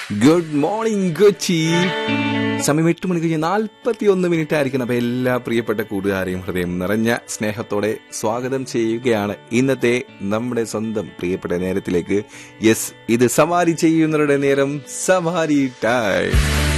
good morning Kochi സമയം എട്ട് മണി കഴിഞ്ഞ് നാൽപ്പത്തി ഒന്ന് മിനിറ്റ് ആയിരിക്കണം അപ്പൊ എല്ലാ പ്രിയപ്പെട്ട കൂട്ടുകാരെയും ഹൃദയം നിറഞ്ഞ സ്നേഹത്തോടെ സ്വാഗതം ചെയ്യുകയാണ് ഇന്നത്തെ നമ്മുടെ സ്വന്തം പ്രിയപ്പെട്ട നേരത്തിലേക്ക് യെസ് ഇത് സവാരി ചെയ്യുന്നവരുടെ നേരം സവാരി ടൈം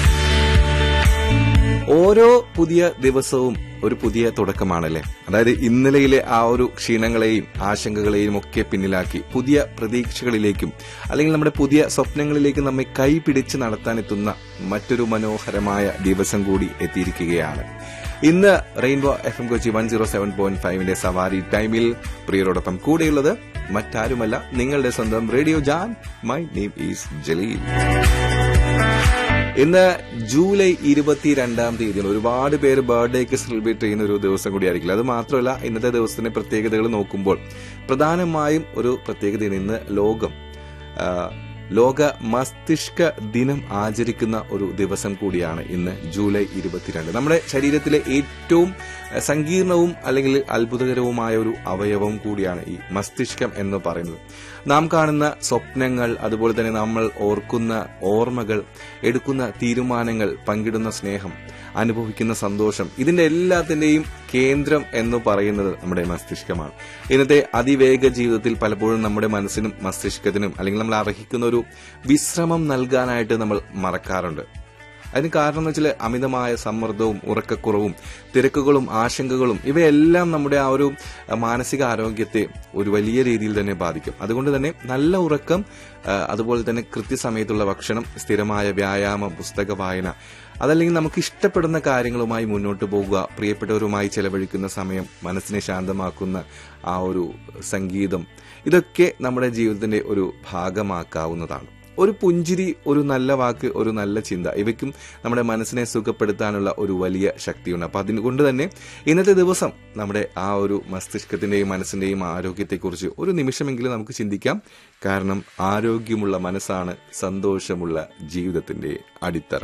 ഓരോ പുതിയ ദിവസവും ഒരു പുതിയ തുടക്കമാണല്ലേ അതായത് ഇന്നലെയിലെ ആ ഒരു ക്ഷീണങ്ങളെയും ആശങ്കകളെയും ഒക്കെ പിന്നിലാക്കി പുതിയ പ്രതീക്ഷകളിലേക്കും അല്ലെങ്കിൽ നമ്മുടെ പുതിയ സ്വപ്നങ്ങളിലേക്കും നമ്മെ കൈപിടിച്ച് നടത്താനെത്തുന്ന മറ്റൊരു മനോഹരമായ ദിവസം കൂടി എത്തിയിരിക്കുകയാണ് ഇന്ന് rainbow F M Kochi one zero seven point ഫൈവിന്റെ സവാരി ടൈമിൽ പ്രിയരോടൊപ്പം കൂടെയുള്ളത് മറ്റാരുമല്ല നിങ്ങളുടെ സ്വന്തം റേഡിയോ ജാൻ മൈ നെയിം ഈസ് ജലീൽ ഇന്ന് ജൂലൈ ഇരുപത്തിരണ്ടാം തീയതിയാണ് ഒരുപാട് പേര് ബർത്ത്ഡേക്ക് സെലിബ്രേറ്റ് ചെയ്യുന്ന ഒരു ദിവസം കൂടി ആയിരിക്കില്ല അത് മാത്രമല്ല ഇന്നത്തെ ദിവസത്തിന്റെ പ്രത്യേകതകൾ നോക്കുമ്പോൾ പ്രധാനമായും ഒരു പ്രത്യേകതയാണ് ഇന്ന് ലോകം ആ, ലോക മസ്തിഷ്ക ദിനം ആചരിക്കുന്ന ഒരു ദിവസം കൂടിയാണ് ഇന്ന് ജൂലൈ ഇരുപത്തിരണ്ട് നമ്മുടെ ശരീരത്തിലെ ഏറ്റവും ആ, സങ്കീർണവും അല്ലെങ്കിൽ അത്ഭുതകരവുമായ ഒരു അവയവം കൂടിയാണ് ഈ മസ്തിഷ്കം എന്ന് പറയുന്നത് നാം കാണുന്ന സ്വപ്നങ്ങൾ അതുപോലെ തന്നെ നമ്മൾ ഓർക്കുന്ന ഓർമ്മകൾ എടുക്കുന്ന തീരുമാനങ്ങൾ പങ്കിടുന്ന സ്നേഹം അനുഭവിക്കുന്ന സന്തോഷം ഇതിന്റെ എല്ലാത്തിന്റെയും കേന്ദ്രം എന്ന് പറയുന്നത് നമ്മുടെ മസ്തിഷ്കമാണ് ഇന്നത്തെ അതിവേഗ ജീവിതത്തിൽ പലപ്പോഴും നമ്മുടെ മനസ്സിനും മസ്തിഷ്കത്തിനും അല്ലെങ്കിൽ നമ്മൾ അർഹിക്കുന്ന ഒരു വിശ്രമം നൽകാനായിട്ട് നമ്മൾ മറക്കാറുണ്ട് അതിന് കാരണം എന്ന് വെച്ചാൽ അമിതമായ സമ്മർദ്ദവും ഉറക്കക്കുറവും തിരക്കുകളും ആശങ്കകളും ഇവയെല്ലാം നമ്മുടെ ആ ഒരു മാനസിക ആരോഗ്യത്തെ ഒരു വലിയ രീതിയിൽ തന്നെ ബാധിക്കും അതുകൊണ്ട് തന്നെ നല്ല ഉറക്കം ആ, അതുപോലെ തന്നെ കൃത്യസമയത്തുള്ള ഭക്ഷണം സ്ഥിരമായ വ്യായാമം പുസ്തക വായന അതല്ലെങ്കിൽ നമുക്ക് ഇഷ്ടപ്പെടുന്ന കാര്യങ്ങളുമായി മുന്നോട്ട് പോകുക പ്രിയപ്പെട്ടവരുമായി ചെലവഴിക്കുന്ന സമയം മനസ്സിനെ ശാന്തമാക്കുന്ന ആ ഒരു സംഗീതം ഇതൊക്കെ നമ്മുടെ ജീവിതത്തിന്റെ ഒരു ഭാഗമാക്കാവുന്നതാണ് ഒരു പുഞ്ചിരി ഒരു നല്ല വാക്ക് ഒരു നല്ല ചിന്ത ഇവയ്ക്കും നമ്മുടെ മനസ്സിനെ സുഖപ്പെടുത്താനുള്ള ഒരു വലിയ ശക്തിയുണ്ട് അപ്പൊ അതുകൊണ്ട് തന്നെ ഇന്നത്തെ ദിവസം നമ്മുടെ ആ ഒരു മസ്തിഷ്കത്തിന്റെയും മനസ്സിന്റെയും ആരോഗ്യത്തെക്കുറിച്ച് ഒരു നിമിഷമെങ്കിലും നമുക്ക് ചിന്തിക്കാം കാരണം ആരോഗ്യമുള്ള മനസ്സാണ് സന്തോഷമുള്ള ജീവിതത്തിന്റെ അടിത്തറ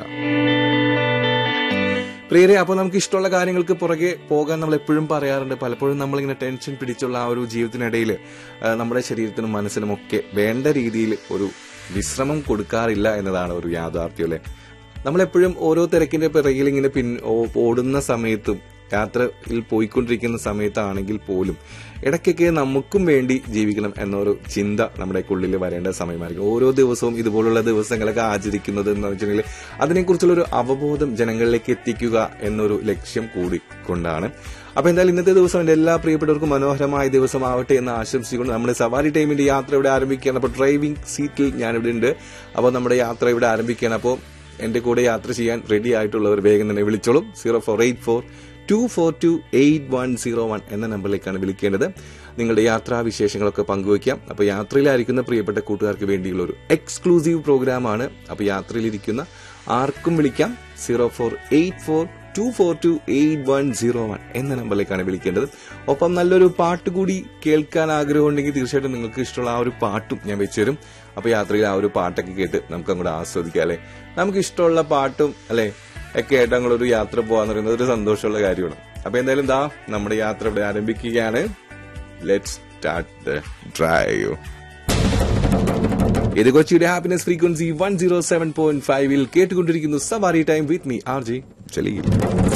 പ്രിയരെ അപ്പോൾ നമുക്ക് ഇഷ്ടമുള്ള കാര്യങ്ങൾക്ക് പുറകെ പോകാൻ നമ്മൾ എപ്പോഴും പറയാറുണ്ട് പലപ്പോഴും നമ്മളിങ്ങനെ ടെൻഷൻ പിടിച്ചുള്ള ആ ഒരു ജീവിതത്തിനിടയിൽ ആ, നമ്മുടെ ശരീരത്തിനും മനസ്സിനും ഒക്കെ വേണ്ട രീതിയിൽ ഒരു വിശ്രമം കൊടുക്കാറില്ല എന്നതാണ് ഒരു യാഥാർത്ഥ്യം അല്ലെ നമ്മളെപ്പോഴും ഓരോ തിരക്കിന്റെ പിറകിൽ ഇങ്ങനെ പിൻ ഓ- ഓടുന്ന സമയത്തും യാത്രയിൽ പോയിക്കൊണ്ടിരിക്കുന്ന സമയത്താണെങ്കിൽ പോലും ഇടയ്ക്കൊക്കെ നമുക്കും വേണ്ടി ജീവിക്കണം എന്നൊരു ചിന്ത നമ്മുടെ ഉള്ളിൽ വരേണ്ട സമയമായിരിക്കും ഓരോ ദിവസവും ഇതുപോലുള്ള ദിവസങ്ങളൊക്കെ ആചരിക്കുന്നത് എന്ന് വെച്ചിട്ടുണ്ടെങ്കിൽ അതിനെക്കുറിച്ചുള്ള ഒരു അവബോധം ജനങ്ങളിലേക്ക് എത്തിക്കുക എന്നൊരു ലക്ഷ്യം കൂടി കൊണ്ടാണ് അപ്പൊ എന്തായാലും ഇന്നത്തെ ദിവസം എന്റെ എല്ലാ പ്രിയപ്പെട്ടവർക്കും മനോഹരമായ ദിവസമാവട്ടെ എന്ന് ആശംസിച്ചുകൊണ്ട് നമ്മുടെ സവാരി ടൈമിന്റെ യാത്ര ഇവിടെ ആരംഭിക്കുകയാണ് അപ്പോൾ ഡ്രൈവിംഗ് സീറ്റിൽ ഞാനിവിടെ ഉണ്ട് അപ്പോൾ നമ്മുടെ യാത്ര ഇവിടെ ആരംഭിക്കുകയാണ് അപ്പോൾ എന്റെ കൂടെ യാത്ര ചെയ്യാൻ റെഡി ആയിട്ടുള്ളവർ വേഗം തന്നെ വിളിച്ചോളും zero four eight four two four two eight one zero one എന്ന നമ്പറിലേക്കാണ് വിളിക്കേണ്ടത് നിങ്ങളുടെ യാത്രാ വിശേഷങ്ങളൊക്കെ പങ്കുവയ്ക്കാം അപ്പോൾ യാത്രയിലായിരിക്കുന്ന പ്രിയപ്പെട്ട കൂട്ടുകാർക്ക് വേണ്ടിയുള്ള ഒരു എക്സ്ക്ലൂസീവ് പ്രോഗ്രാമാണ് അപ്പോൾ യാത്രയിലിരിക്കുന്ന ആർക്കും വിളിക്കാം zero four eight four two four two eight one zero one എന്ന നമ്പറിലേക്കാണ് വിളിക്കേണ്ടത് ഒപ്പം നല്ലൊരു പാട്ട് കൂടി കേൾക്കാൻ ആഗ്രഹമുണ്ടെങ്കിൽ തീർച്ചയായിട്ടും നിങ്ങൾക്ക് ഇഷ്ടമുള്ള ആ ഒരു പാട്ടും ഞാൻ വെച്ചുതരും അപ്പൊ യാത്രയിൽ ആ ഒരു പാട്ടൊക്കെ കേട്ട് നമുക്ക് അങ്ങോട്ട് ആസ്വദിക്കാം അല്ലെ നമുക്ക് ഇഷ്ടമുള്ള പാട്ടും അല്ലെ ഒക്കെ ആയിട്ട് അങ്ങോട്ടൊരു യാത്ര പോകാന്ന് പറയുന്നത് ഒരു സന്തോഷമുള്ള കാര്യമാണ് അപ്പൊ എന്തായാലും ദാ നമ്മുടെ യാത്ര ഇവിടെ ആരംഭിക്കുകയാണ് ലെറ്റ്സ് സ്റ്റാർട്ട് ദ ഡ്രൈവ് ഇത് കൊച്ചിയുടെ happiness frequency one zero seven point ഫൈവിൽ കേട്ടുകൊണ്ടിരിക്കുന്നു Savari time with me R J ചലീൽ